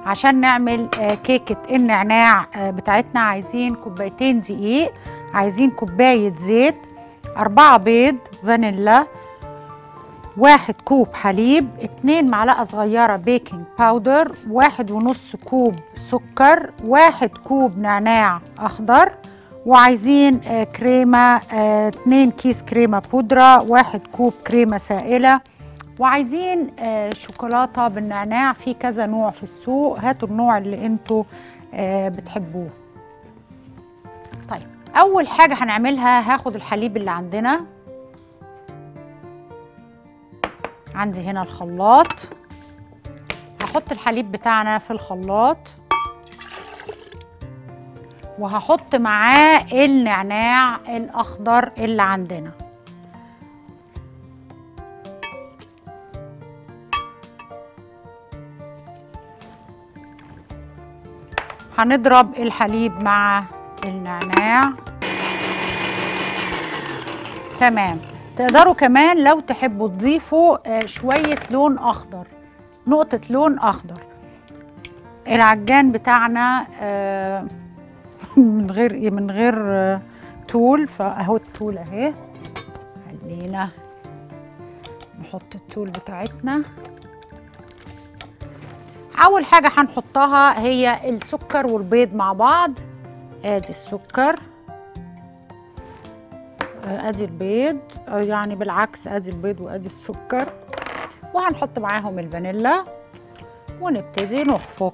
عشان نعمل آه، كيكة النعناع آه، بتاعتنا عايزين كوبايتين دقيق عايزين كوباية زيت أربعة بيض فانيلا واحد كوب حليب اتنين معلقة صغيرة بيكنج باودر واحد ونص كوب سكر واحد كوب نعناع أخضر وعايزين آه، كريمة آه، اتنين كيس كريمة بودرة واحد كوب كريمة سائلة وعايزين آه، شوكولاتة بالنعناع في كذا نوع في السوق هاتوا النوع اللي انتوا آه، بتحبوه طيب أول حاجة هنعملها هاخد الحليب اللي عندنا عندي هنا الخلاط هحط الحليب بتاعنا في الخلاط وهحط معاه النعناع الاخضر اللي عندنا هنضرب الحليب مع النعناع تمام تقدروا كمان لو تحبوا تضيفوا آه، شوية لون أخضر نقطة لون أخضر العجان بتاعنا آه، من غير ايه من غير آه، تول فاهو التول اهي خلينا نحط التول بتاعتنا اول حاجه هنحطها هي السكر والبيض مع بعض ادي السكر آه، ادي البيض آه، يعني بالعكس ادي البيض وادي السكر وهنحط معاهم الفانيلا ونبتدي نخفق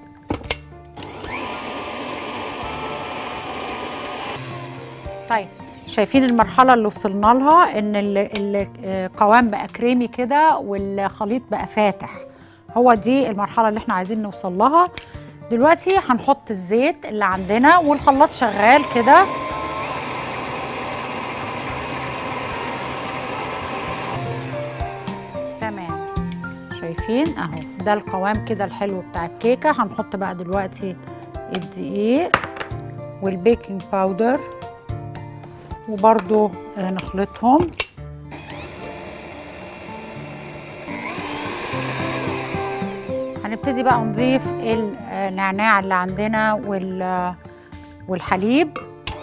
طيب شايفين المرحلة اللي وصلنا لها ان ال- ال- القوام بقى كريمي كده والخليط بقى فاتح هو دي المرحلة اللي احنا عايزين نوصل لها دلوقتي هنحط الزيت اللي عندنا والخلاط شغال كده تمام شايفين اهو ده القوام كده الحلو بتاع الكيكة هنحط بقى دلوقتي الدقيق والبيكنج باودر وبرضو آه، نخلطهم هنبتدي بقى نضيف النعناع اللي عندنا وال والحليب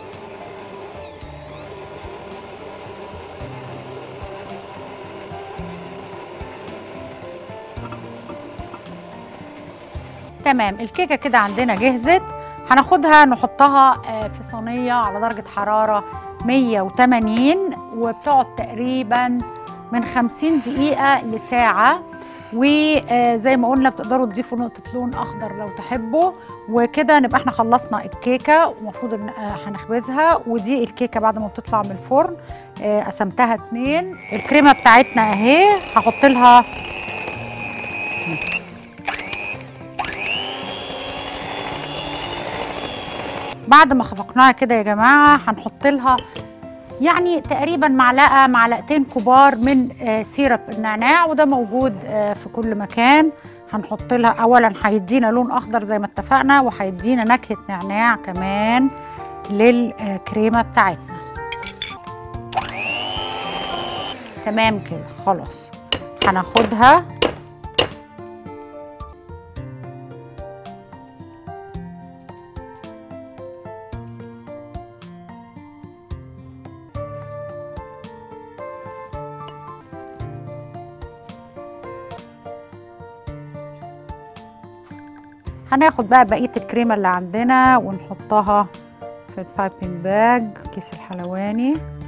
تمام الكيكه كده عندنا جهزت هناخدها نحطها آه، في صينيه على درجه حراره 180 وبتقعد تقريبا من 50 دقيقه لساعه وزي ما قلنا بتقدروا تضيفوا نقطه لون اخضر لو تحبوا وكده نبقى احنا خلصنا الكيكه ومفروض ان آه، هنخبزها ودي الكيكه بعد ما بتطلع من الفرن آه، قسمتها اتنين الكريمه بتاعتنا اهي هحط لها بعد ما خفقناها كده يا جماعه هنحط لها يعني تقريبا معلقه معلقتين كبار من آه، سيرب النعناع وده موجود آه، في كل مكان هنحط لها اولا هيدينا لون اخضر زي ما اتفقنا وهيدينا نكهه نعناع كمان للكريمه بتاعتنا تمام كده خلاص هناخدها هناخد بقى بقيه الكريمه اللي عندنا ونحطها في البايبنج باج كيس الحلواني